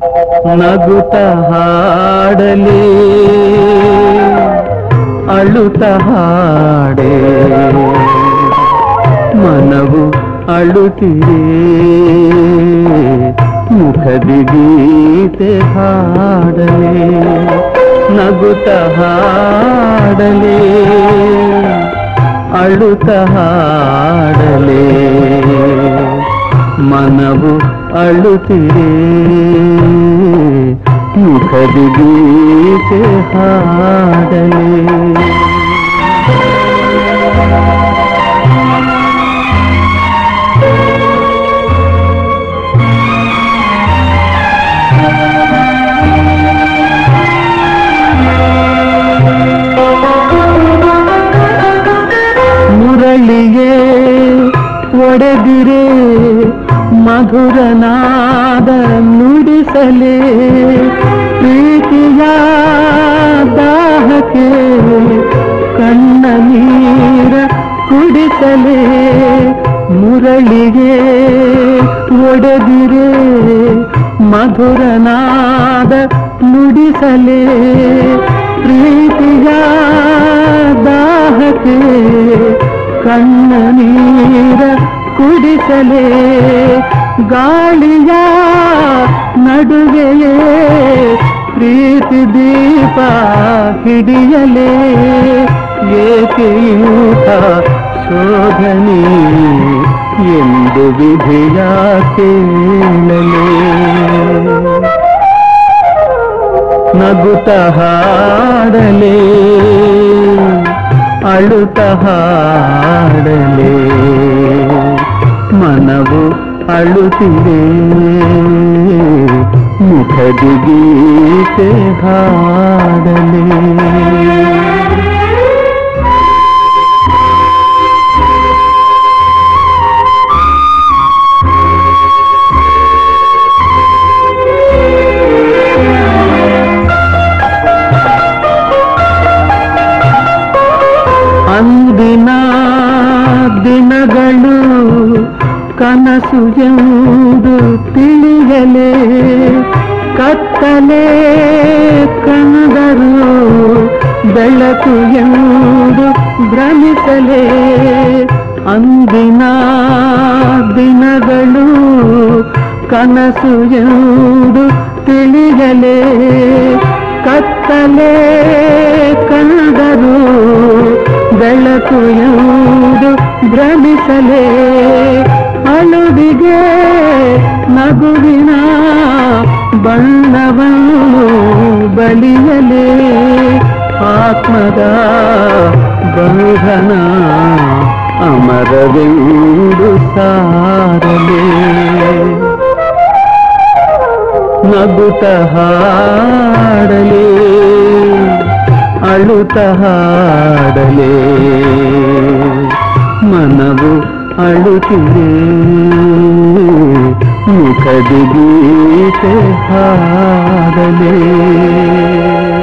ನಗುತ್ತ ಹಾಡಲಿ ಅಳುತ್ತ ಹಾಡೆ ಮನವು ಅಳುತ್ತಿದೆ ಮುಖದಿ ಗೀತೆ ಹಾಡಲೆ ನಗುತ್ತ ಹಾಡಲೆ ಅಳುತ್ತ ಹಾಡಲೆ ಮನವು ಅಳುತ್ತಿದೆ ಮುಖದಿ ಗೀತೆ ಹಾಡಲೆ ಮುರಳಿಗೆ ಒಡೆದಿರೆ ಮಧುರನಾದ ನುಡಿಸಲೇ ಪ್ರೀತಿಯ ದಾಹಕ್ಕೆ ಕಣ್ಣ ನೀರ ಕುಡಿಸಲೇ ಮುರಳಿಗೆ ಒಡೆದಿರೆ ಮಧುರನಾದ ನುಡಿಸಲೇ ಪ್ರೀತಿಯ ದಾಹಕ್ಕೆ ಕಣ್ಣ ನೀರ ಕುಡಿಸಲೇ ಗಾಳಿಯ ನಡುವೆಯೇ ಪ್ರೀತಿ ದೀಪ ಹಿಡಿಯಲೇ ಏಕೆಯೂತ ಶೋಧನೆ ಎಂದು ವಿಧಿಯ ಕೇಳಲೇ ನಗುತ್ತ ಹಾಡಲೇ ಅಳುತ್ತ ಹಾಡಲೇ ಮನವು ಅಳುತ್ತಿದೆ ಮುಖದಿ ಗೀತೆ ಹಾಡಲೇ ಅಂದಿನ ದಿನಗಳು ಕನಸು ಎಂದು ತಿಳಿಯಲೇ ಕತ್ತಲೆ ಕಣದರು ಬೆಳಕು ಎಂದು ಭ್ರಮಿಸಲೇ ಅಂದಿನ ದಿನಗಳು ಕನಸು ಎಂದು ತಿಳಿಯಲೇ ಕತ್ತಲೆ ಕಂಡರು ಬೆಳಕು ಎಂದು ಭ್ರಮಿಸಲೇ ಅಳುವಿಗೆ ನಗುವಿನ ಬಣ್ಣವನ್ನು ಬಲಿಯಲೇ ಆತ್ಮದ ಬಂಧನ ಅಮರವೆಂದು ಸಾರಲೇ ನಗುತ್ತ ಹಾಡಲೇ ಅಳುತ್ತ ಹಾಡಲೇ ಮನವು ಅಳುತ್ತಿದೆ ಮುಖದಿ ಗೀತೆ ಹಾಡಲೇ